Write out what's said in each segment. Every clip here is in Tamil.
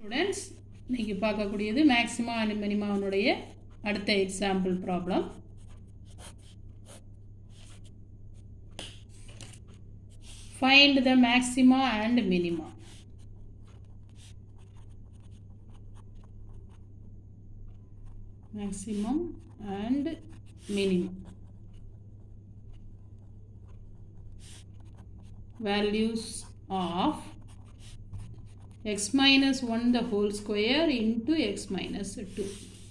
ஸ்டூடெண்ட்ஸ் இன்னைக்கு பார்க்கக்கூடியது மேக்ஸிமா அண்ட் மினிமாவனுடைய அடுத்த example problem find the maxima and minima maximum and minimum values of x minus 1 the whole square into x minus 2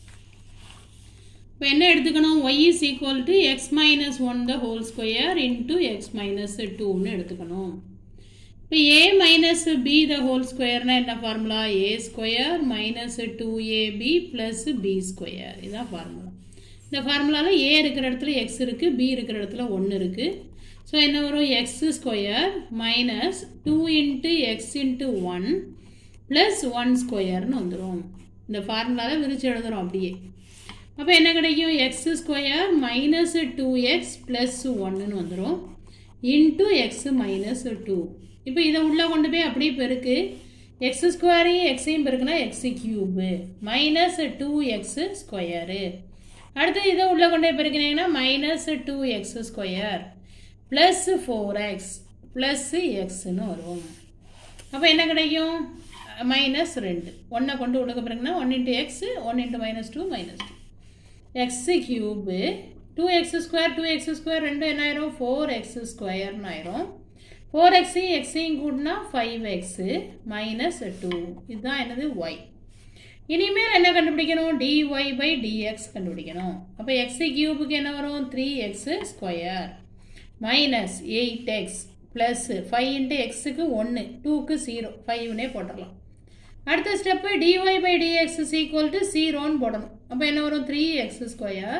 இப்போ என்ன எடுத்துக்கணும் y is equal to x minus 1 the whole square into x minus 2னு எடுத்துக்கணும் இப்போ a minus b the whole squareனா என்ன formula a square minus 2ab plus b square இதுதான் ஃபார்முலா இந்த ஃபார்முலாவில் a இருக்கிற இடத்துல x இருக்குது b இருக்கிற இடத்துல 1 இருக்குது ஸோ என்ன வரும் x square minus two into x into one plus one ஸ்கொயர்னு வந்துடும் இந்த ஃபார்முலாவில் விரிச்சு எழுதுகிறோம் அப்படியே அப்போ என்ன கிடைக்கும் x square minus two x plus ஒன்னுன்னு வந்துடும் இன்ட்டு எக்ஸ் மைனஸ் டூ இப்போ இதை உள்ளே கொண்டு போய் அப்படியே பெருக்கு எக்ஸ் ஸ்கொயரையும் எக்ஸையும் பெருக்குனா x cube minus two x square அடுத்து இதை உள்ளே கொண்டு போய் பெருக்கினீங்கன்னா minus two x square plus four x plus எக்ஸ்னு வரும் அப்போ என்ன கிடைக்கும் மைனஸ் ரெண்டு ஒன்றை கொண்டு உள்ள பிறகுனா one into x one into minus two minus two x cube two x square two x square ரெண்டு என்ன ஆயிரும் ஃபோர் எக்ஸ் ஸ்கொயர்னு ஆயிரும் ஃபோர் எக்ஸையும் எக்ஸையும் கூட்டினா ஃபைவ் எக்ஸு மைனஸ் டூ இதுதான் என்னது ஒய் இனிமேல் என்ன கண்டுபிடிக்கணும் dy பை டிஎக்ஸ் கண்டுபிடிக்கணும் அப்போ எக்ஸு கியூபுக்கு என்ன வரும் three x square minus eight x plus five into எக்ஸுக்கு ஒன்று டூக்கு ஜீரோ ஃபைவ்னே போட்டுடலாம் அடுத்த step d y by d x is equal to ஜீரோன்னு போடணும் அப்போ என்ன வரும் three x square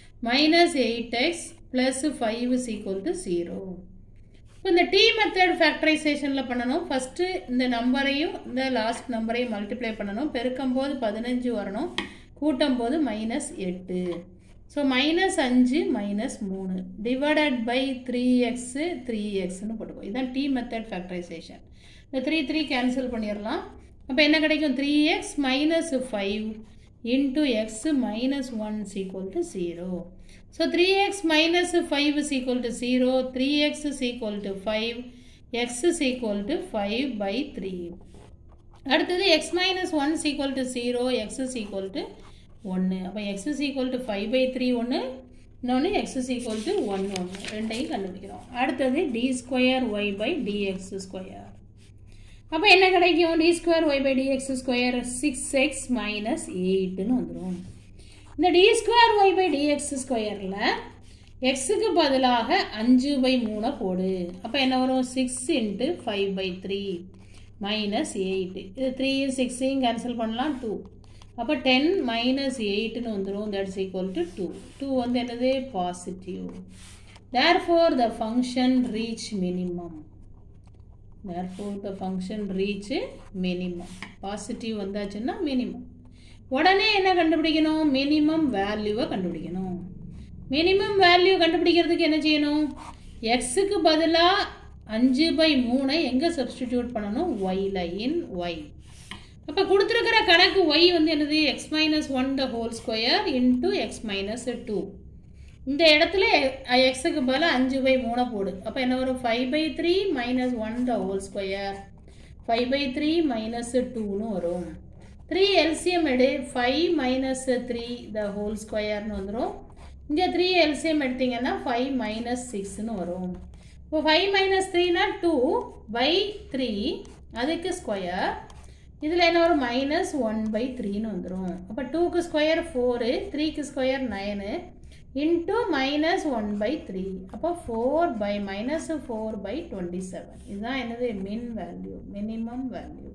minus eight x plus five is equal to zero இப்போ இந்த டி மெத்தட் ஃபேக்டரைசேஷனில் பண்ணணும் ஃபஸ்ட்டு இந்த நம்பரையும் இந்த லாஸ்ட் நம்பரையும் மல்டிப்ளை பண்ணணும் பெருக்கும் போது பதினஞ்சு வரணும் கூட்டும் போது மைனஸ் எட்டு ஸோ மைனஸ் அஞ்சு மைனஸ் மூணு divided by three x three எக்ஸ்னு போட்டுக்கோ இதுதான் டி மெத்தட் ஃபேக்டரைசேஷன் இந்த த்ரீ த்ரீ கேன்சல் பண்ணிடலாம் அப்போ என்ன கிடைக்கும் three x minus five into x minus one equal to zero so three x minus five is equal to zero three x is equal to five x is equal to five by three அடுத்தது x minus one equal to zero x is equal to ஒன்று அப்போ x is equal to five by three ஒன்று இன்னொன்று x is equal to one ஒன்று ரெண்டையும் கண்டுபிடிக்கிறோம் அடுத்தது d square y by dx square அப்போ என்ன கிடைக்கும் d square y by dx square six x minus எயிட்டுன்னு வந்துடும் இந்த d square y by d x ஸ்கொயரில் எக்ஸுக்கு பதிலாக அஞ்சு பை மூணை போடு அப்போ என்ன வரும் six into five by three minus eight இது த்ரீ சிக்ஸையும் கேன்சல் பண்ணலாம் டூ அப்போ டென் மைனஸ் எயிட்னு வந்துடும் that's equal to two two வந்து என்னது positive therefore the function reach minimum therefore the function reach minimum positive வந்தாச்சுன்னா மினிமம் உடனே என்ன கண்டுபிடிக்கணும் மினிமம் வேல்யூவை கண்டுபிடிக்கணும் மினிமம் வேல்யூ கண்டுபிடிக்கிறதுக்கு என்ன செய்யணும் எக்ஸுக்கு பதிலாக அஞ்சு பை மூணை எங்கே சப்ஸ்டிடியூட் பண்ணணும் ஒயில் இன் ஒய் அப்போ கொடுத்துருக்கிற கணக்கு ஒய் வந்து என்னது x minus one the whole square into x minus two இந்த இடத்துல எக்ஸுக்கு பதிலாக அஞ்சு பை மூணை போடு அப்போ என்ன வரும் five by three minus one the whole square five by three minus டூன்னு வரும் த்ரீ எல்சிஎம் எடு five minus three the whole ஸ்கொயர்னு வந்துடும் இங்கே த்ரீ எல்சிஎம் எடுத்தீங்கன்னா ஃபைவ் மைனஸ் சிக்ஸ்னு வரும் இப்போ ஃபைவ் மைனஸ் த்ரீனா டூ பை த்ரீ அதுக்கு ஸ்கொயர் இதில் என்ன வரும் மைனஸ் ஒன் பை த்ரீன்னு வந்துடும் அப்போ டூக்கு ஸ்கொயர் ஃபோரு த்ரீக்கு square nine into minus one by three அப்போ four by minus four by twenty seven இதுதான் என்னது min value minimum value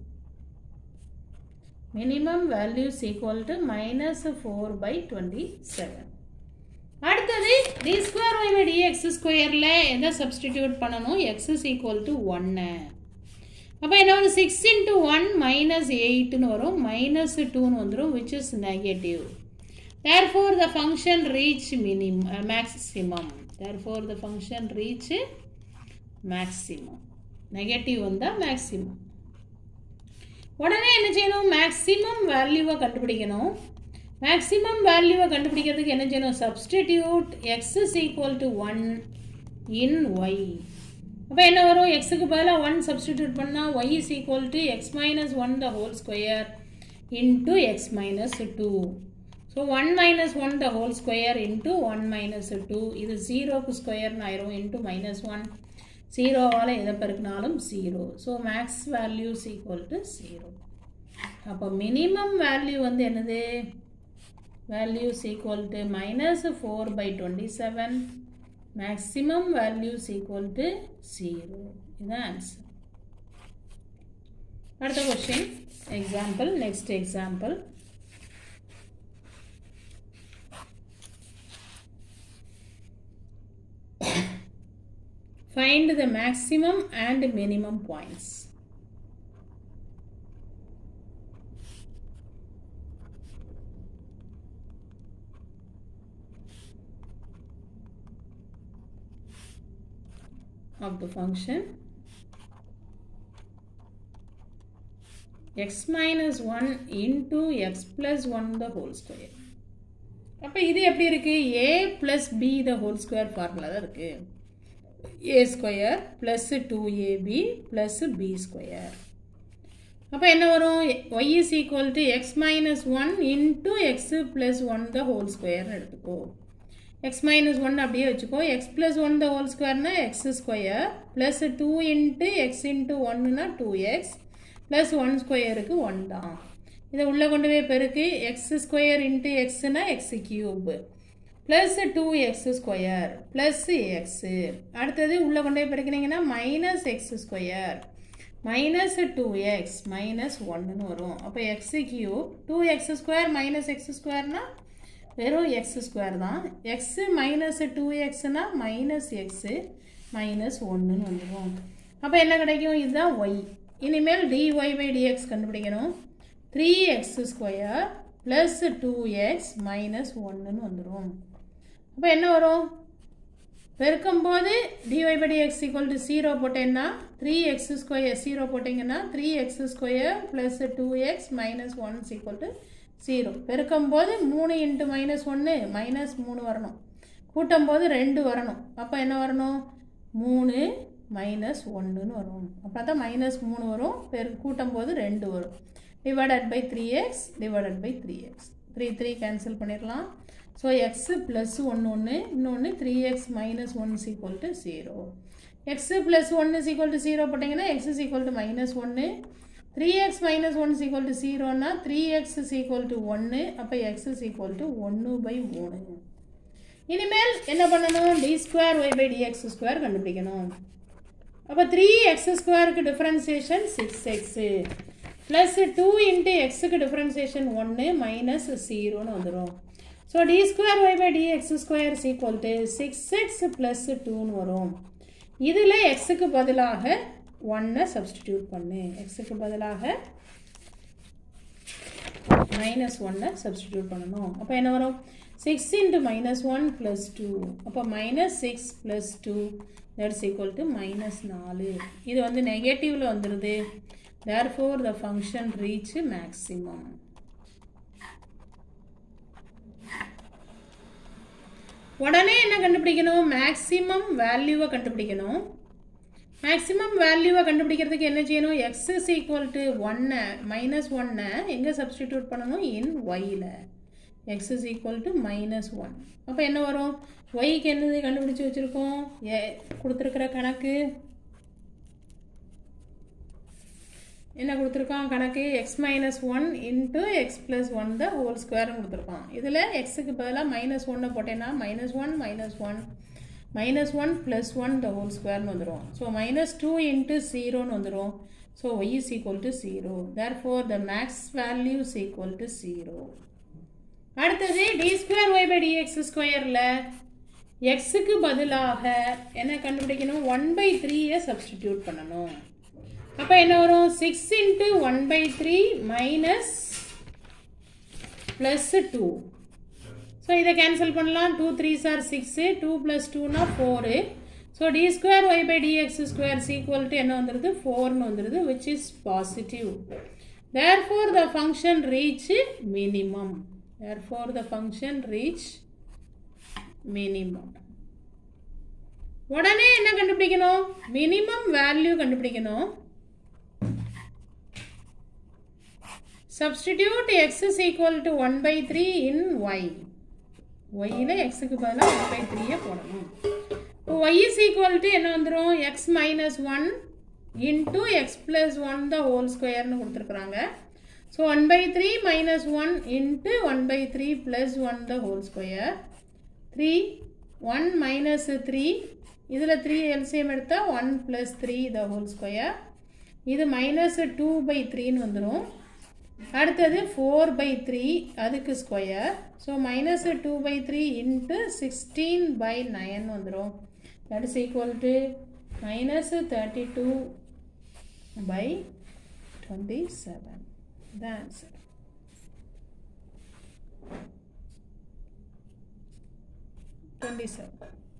minimum value equal to minus four by twenty seven அடுத்தது d square y by d x ஸ்கொயரில் எதை சப்ஸ்டிடியூட் பண்ணணும் எக்ஸ் இஸ் ஈக்குவல் டு ஒன்று அப்போ என்ன வந்து சிக்ஸ் இன்ட்டு ஒன் மைனஸ் எயிட்னு வரும் மைனஸ் டூன்னு வந்துடும் which is negative therefore the function reach minim maximum therefore the function reach maximum negative வந்தால் மேக்ஸிமம் உடனே என்ன செய்யணும் மேக்ஸிமம் வேல்யூவை கண்டுபிடிக்கணும் மேக்ஸிமம் வேல்யூவை கண்டுபிடிக்கிறதுக்கு என்ன செய்யணும் substitute x is equal to one in y அப்போ என்ன வரும் எக்ஸுக்கு பதிலாக ஒன் சப்ஸ்டிடியூட் பண்ணால் y is equal to x minus one the whole square into x minus two so one minus one the whole square into one minus two இது ஜீரோக்கு ஸ்கொயர்னு ஆயிரும் இன்ட்டு மைனஸ் ஒன் ஜீரோவால் எதை பெருக்கினாலும் zero so max values equal to zero அப்போ மினிமம் வேல்யூ வந்து என்னது values equal to minus 4 by 27 maximum values equal to 0 இதுதான் answer அடுத்த question example next example find the maximum and minimum points of the function x minus 1 into x plus 1 the whole square அப்போ இது எப்படி இருக்கு a plus b the whole square formula தான் இருக்கு a square plus two a b plus b square அப்போ என்ன வரும் y is equal to x minus 1 into x plus 1 the whole square எடுத்துக்கோ எக்ஸ் மைனஸ் ஒன் அப்படியே வச்சுக்கோ x plus one the whole ஸ்கொயர்னா x square plus two into x into ஒன்னுனா டூ எக்ஸ் ப்ளஸ் ஒன் ஸ்கொயருக்கு ஒன் தான் இதை உள்ளே கொண்டு போய் பெருக்கு எக்ஸ் ஸ்கொயர் இன்ட்டு எக்ஸ்னா x cube plus two x square plus x அடுத்தது உள்ளே கொண்டு போய் பெருக்கினீங்கன்னா minus x square minus two x minus ஒன்றுன்னு வரும் அப்போ x cube two x square minus x ஸ்கொயர்னால் வெறும் எக்ஸ் ஸ்கொயர் தான் எக்ஸு மைனஸ் டூ எக்ஸ்னா மைனஸ் எக்ஸு மைனஸ் ஒன்றுன்னு வந்துடும் அப்போ என்ன கிடைக்கும் இதுதான் ஒய் இனிமேல் டிஒய் பை டிஎக்ஸ் கண்டுபிடிக்கணும் three x square plus two x minus ஒன்றுன்னு வந்துடும் அப்போ என்ன வரும் பெருக்கும்போது d y by d x equal to zero போட்டேன்னா த்ரீ எக்ஸ் ஸ்கொயர் ஜீரோ போட்டிங்கன்னா three x square plus two x minus one equal to zero பெருக்கும்போது மூணு இன்ட்டு மைனஸ் ஒன்று மைனஸ் மூணு வரணும் கூட்டும்போது ரெண்டு வரணும் அப்போ என்ன வரணும் மூணு மைனஸ் ஒன்றுன்னு வரும் அப்போ தான் மைனஸ் மூணு வரும் பெரு கூட்டும்போது ரெண்டு வரும் divided by three x divided by three x three three cancel பண்ணிடலாம் ஸோ எக்ஸு ப்ளஸ் ஒன்று ஒன்று இன்னொன்று three x minus one equal to zero x plus ஒன்று ஈக்குவல் டு ஜீரோ போட்டிங்கன்னா x is equal to minus ஒன்று three x minus one equal to ஜீரோனா three x is equal to ஒன்று அப்போ எக்ஸ் இஸ் ஈக்குவல் டு ஒன்று பை மூணு இனிமேல் என்ன பண்ணணும் d square y by dx square கண்டுபிடிக்கணும் அப்போ த்ரீ எக்ஸ் ஸ்கொயருக்கு differentiation six x plus two into எக்ஸுக்கு டிஃப்ரென்சியேஷன் ஒன்று மைனஸ் ஜீரோன்னு வந்துடும் so d square y by dx square is equal to six x plus டூன்னு வரும் இதில் எக்ஸுக்கு பதிலாக ஒன்னை சப்ஸ்டிடியூட் பண்ணு எக்ஸுக்கு பதிலாக மைனஸ் ஒன்னை சப்ஸ்டிடியூட் பண்ணணும் அப்போ என்ன வரும் six into minus one plus two அப்போ minus six plus two that's equal to minus நாலு இது வந்து நெகட்டிவில் வந்துடுது therefore the function reach maximum உடனே என்ன கண்டுபிடிக்கணும் மேக்ஸிமம் வேல்யூவை கண்டுபிடிக்கணும் மேக்ஸிமம் வேல்யூவை கண்டுபிடிக்கிறதுக்கு என்ன செய்யணும் எக்ஸ் இஸ் ஈக்குவல் டு ஒன்னை மைனஸ் ஒன்னை எங்கே சப்ஸ்டிடியூட் பண்ணணும் இன் ஒயில் x is equal to minus one அப்போ என்ன வரும் ஒய்க்கு என்னது கண்டுபிடிச்சி வச்சுருக்கோம் ஏ கொடுத்துருக்குற கணக்கு என்ன கொடுத்துருக்கான் கணக்கு x minus one into x plus one the whole ஸ்கொயர்னு கொடுத்துருக்கான் இதில் எக்ஸுக்கு பதிலாக மைனஸ் ஒன்னை போட்டேன்னா minus one minus one minus one plus one the whole ஸ்கொயர்னு வந்துடும் ஸோ மைனஸ் டூ இன்ட்டு ஜீரோன்னு வந்துடும் so y is equal to zero therefore the max value is equal to zero அடுத்தது d square y by d x ஸ்கொயரில் எக்ஸுக்கு பதிலாக என்ன கண்டுபிடிக்கணும் ஒன் பை த்ரீயை சப்ஸ்டிடியூட் பண்ணணும் அப்போ என்ன வரும் six into one by three minus plus two so இதை கேன்சல் பண்ணலாம் two three sir six two plus டூனா four so d square y by dx square equal to என்ன வந்துடுது ஃபோர்னு வந்துடுது which is positive therefore the function reach minimum therefore the function reach minimum உடனே என்ன கண்டுபிடிக்கணும் மினிமம் வேல்யூ கண்டுபிடிக்கணும் substitute x is equal to 1 by 3 in y yல xக்கு பதிலாக 1 by 3 போடணும் இப்போ y is equal to என்ன வந்துடும் x minus 1 into x plus 1 the whole squareனு கொடுத்துருக்குறாங்க so one by three minus one into one by three plus one the whole square three one minus three இதில் த்ரீ எல்சிஎம் எடுத்தால் one plus three the whole square இது மைனஸ் டூ பை த்ரீன்னு வந்துடும் அடுத்தது ஃபோர் பை த்ரீ அதுக்கு square so minus two by three into sixteen by nine வந்துடும் that is equal to minus thirty two by twenty seven the answer. Twenty-seven.